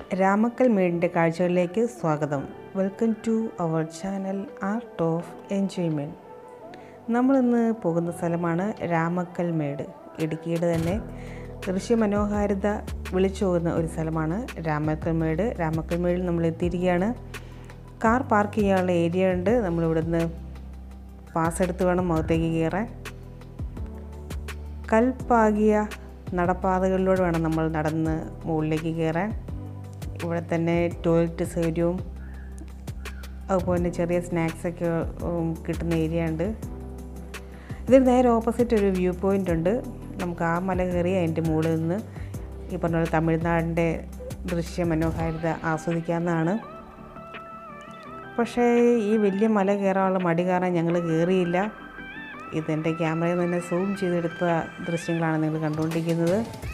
രാമക്കൽ മേടിൻ്റെ കാഴ്ചകളിലേക്ക് സ്വാഗതം welcome to our channel art of enjoyment നമ്മളിന്ന് പോകുന്ന സ്ഥലമാണ് രാമക്കൽ മേട് ഇടുക്കിയുടെ തന്നെ ദൃശ്യമനോഹാരിത വിളിച്ചു പോകുന്ന ഒരു സ്ഥലമാണ് രാമക്കൽ മേട് രാമക്കൽ മേടിൽ നമ്മൾ എത്തിയിരിക്കുകയാണ് കാർ പാർക്ക് ചെയ്യാനുള്ള ഏരിയ ഉണ്ട് നമ്മളിവിടുന്ന് പാസ് എടുത്ത് വേണം മുഖത്തേക്ക് കയറാൻ കൽപ്പാകിയ നടപ്പാതകളിലൂടെ വേണം നമ്മൾ നടന്ന് മുകളിലേക്ക് കയറാൻ ഇവിടെ തന്നെ ടോയ്ലറ്റ് സൗകര്യവും അതുപോലെ തന്നെ ചെറിയ സ്നാക്സൊക്കെ ഉം, കിട്ടുന്ന ഏരിയ ഉണ്ട് ഇതിന് നേരെ ഓപ്പോസിറ്റ് ഒരു വ്യൂ പോയിൻ്റ് ഉണ്ട് നമുക്ക് ആ മല കയറി അതിൻ്റെ മുകളിൽ നിന്ന് ഈ പറഞ്ഞ പോലെ തമിഴ്നാടിൻ്റെ ദൃശ്യ മനോഹാരിത ആസ്വദിക്കാവുന്നതാണ് പക്ഷേ ഈ വലിയ മല കയറാനുള്ള മടി കാരണം ഞങ്ങൾ കയറിയില്ല ഇതെൻ്റെ ക്യാമറയിൽ നിന്ന് തന്നെ സൂം ചെയ്തെടുത്ത ദൃശ്യങ്ങളാണ് നിങ്ങൾ കണ്ടുകൊണ്ടിരിക്കുന്നത്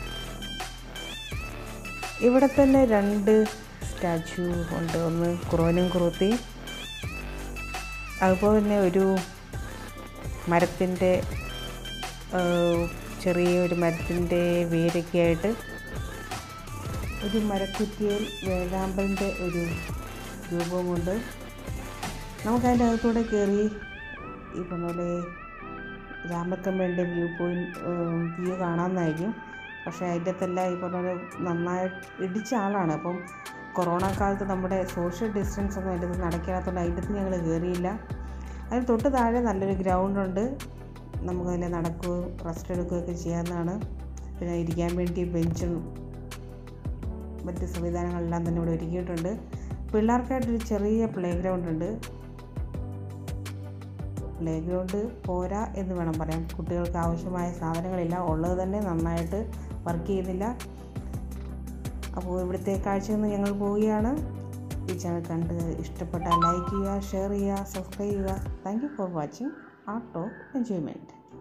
ഇവിടെ തന്നെ രണ്ട് സ്റ്റാച്ചു ഉണ്ട് ഒന്ന് കുറവനും കുറുത്തി അതുപോലെ തന്നെ ഒരു മരത്തിൻ്റെ ചെറിയ ഒരു മരത്തിൻ്റെ വേരൊക്കെ ആയിട്ട് ഒരു മരക്കുറ്റിയിൽ വേഴാമ്പലിൻ്റെ ഒരു രൂപമുണ്ട് നമുക്കതിൻ്റെ അകത്തൂടെ കയറി ഈ പറഞ്ഞ പോലെ രാമക്കമ്മയുടെ വ്യൂ പോയിൻറ്റ് വ്യൂ കാണാമെന്നായിരിക്കും പക്ഷേ അതിൻ്റെ അകത്തെല്ലാം ഈ പറഞ്ഞ പോലെ നന്നായി ഇടിച്ച ആളാണ് അപ്പം കൊറോണ കാലത്ത് നമ്മുടെ സോഷ്യൽ ഡിസ്റ്റൻസ് ഒന്നും അതിൻ്റെ അകത്ത് നടക്കാത്തതുകൊണ്ട് അതിൻ്റെ അകത്ത് ഞങ്ങൾ കയറിയില്ല അതിന് തൊട്ട് താഴെ നല്ലൊരു ഗ്രൗണ്ട് ഉണ്ട് നമുക്കതിൽ നടക്കുകയും റെസ്റ്റ് എടുക്കുകയൊക്കെ ചെയ്യാവുന്നതാണ് പിന്നെ ഇരിക്കാൻ വേണ്ടി ബെഞ്ചും മറ്റ് സംവിധാനങ്ങളെല്ലാം തന്നെ ഇവിടെ ഒരുക്കിയിട്ടുണ്ട് പിള്ളേർക്കായിട്ടൊരു ചെറിയ പ്ലേ ഗ്രൗണ്ട് ഉണ്ട് പ്ലേ ഗ്രൗണ്ട് പോരാ എന്ന് വേണം പറയാൻ കുട്ടികൾക്ക് ആവശ്യമായ സാധനങ്ങളില്ല ഉള്ളത് തന്നെ നന്നായിട്ട് വർക്ക് ചെയ്യുന്നില്ല അപ്പോൾ ഇവിടുത്തെ കാഴ്ചയിൽ നിന്ന് ഞങ്ങൾ പോവുകയാണ് ഈ ചാനൽ കണ്ട് ഇഷ്ടപ്പെട്ടാൽ ലൈക്ക് ചെയ്യുക ഷെയർ ചെയ്യുക സബ്സ്ക്രൈബ് ചെയ്യുക thank you for watching art of enjoyment